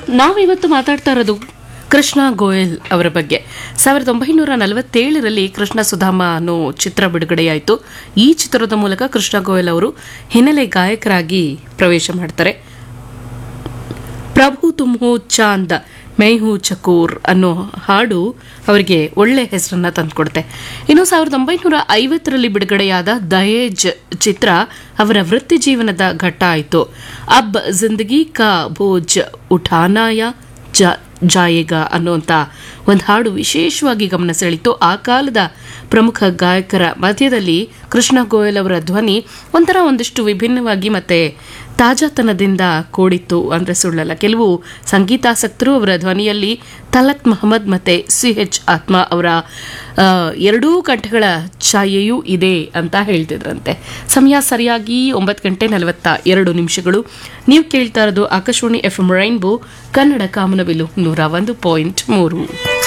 ನಾವಿವತ್ತು ಮಾತಾಡ್ತಾ ಇರೋದು ಕೃಷ್ಣ ಗೋಯಲ್ ಅವರ ಬಗ್ಗೆ ಸಾವಿರದ ಒಂಬೈನೂರ ನಲವತ್ತೇಳರಲ್ಲಿ ಕೃಷ್ಣ ಸುಧಾಮ ಅನ್ನೋ ಚಿತ್ರ ಬಿಡುಗಡೆಯಾಯಿತು ಈ ಚಿತ್ರದ ಮೂಲಕ ಕೃಷ್ಣ ಗೋಯಲ್ ಅವರು ಹಿನ್ನೆಲೆ ಗಾಯಕರಾಗಿ ಪ್ರವೇಶ ಮಾಡ್ತಾರೆ ಪ್ರಭು ತುಮ್ ಹೋ ಚಾಂದ್ ಮೈ ಹೂ ಚಕೋರ್ ಅನ್ನೋ ಹಾಡು ಅವರಿಗೆ ಒಳ್ಳೆ ಹೆಸರನ್ನ ತಂದುಕೊಡುತ್ತೆ ಇನ್ನು ಸಾವಿರದ ಒಂಬೈನೂರ ಐವತ್ತರಲ್ಲಿ ಬಿಡುಗಡೆಯಾದ ದಹೇಜ್ ಚಿತ್ರ ಅವರ ವೃತ್ತಿ ಜೀವನದ ಘಟ್ಟ ಆಯಿತು ಅಬ್ ಜಿಂದಗಿ ಕಾ ಭೋಜ್ ಉಠಾನಾಯ ಜ ಜಾಯೇಗ ಅನ್ನುವಂಥ ಒಂದು ಹಾಡು ವಿಶೇಷವಾಗಿ ಗಮನ ಸೆಳೀತು ಆ ಕಾಲದ ಪ್ರಮುಖ ಗಾಯಕರ ಮಧ್ಯದಲ್ಲಿ ಕೃಷ್ಣ ಗೋಯಲ್ ಅವರ ಧ್ವನಿ ಒಂಥರ ಒಂದಿಷ್ಟು ವಿಭಿನ್ನವಾಗಿ ಮತ್ತೆ ತಾಜಾತನದಿಂದ ಕೂಡಿತ್ತು ಅಂದರೆ ಸುಳ್ಳಲ್ಲ ಕೆಲವು ಸಂಗೀತಾಸಕ್ತರು ಅವರ ಧ್ವನಿಯಲ್ಲಿ ತಲತ್ ಮಹಮ್ಮದ್ ಮತ್ತೆ ಸಿ ಎಚ್ ಆತ್ಮ ಅವರ ಆ, ಎರಡೂ ಕಂಠಗಳ ಛಾಯೆಯೂ ಇದೆ ಅಂತ ಹೇಳ್ತಿದ್ರಂತೆ ಸಮಯ ಸರಿಯಾಗಿ ಒಂಬತ್ತು ಗಂಟೆ ನಲವತ್ತ ಎರಡು ನಿಮಿಷಗಳು ನೀವು ಕೇಳ್ತಾ ಇರೋದು Akashvani F M rainbow Kannada ಕಾಮನಬಿಲ್ಲು ನೂರ ಒಂದು ಪಾಯಿಂಟ್ ಮೂರು